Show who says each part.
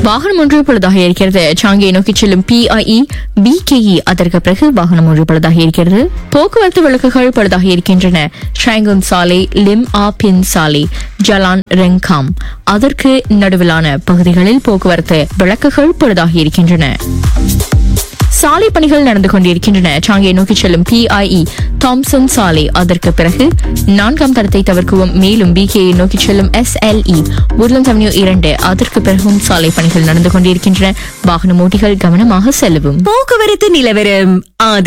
Speaker 1: வாகனம் ஒன்று பழுதாக இருக்கிறது சாங்கியை நோக்கி செல்லும் பிஐஇ பிகேஇ அதற்கு பிறகு வாகனம் ஒன்று பழுதாக இருக்கிறது போக்குவரத்து விளக்குகள் பழுதாக இருக்கின்றன ஷாங்குன் சாலை லிம் ஆ பின் சாலை ஜலான் ரெங்காம் அதற்கு நடுவிலான பகுதிகளில் போக்குவரத்து விளக்குகள் பழுதாக இருக்கின்றன சாலை பணிகள் நடந்து கொண்டிருக்கின்றன சாங்கியை நோக்கி செல்லும் பிஐஇ தாம்சன் சாலை அதற்கு பிறகு நான்காம் தடத்தை தவிர்க்கவும் மேலும் பிகேயை நோக்கி செல்லும் எஸ்எல்இ உருளம் அவென்யூ இரண்டு அதற்கு பிறகும் சாலை பணிகள் நடந்து கொண்டிருக்கின்றன வாகன ஓட்டிகள் கவனமாக செல்லவும்
Speaker 2: போக்குவரத்து நிலவரம் ஆதரவு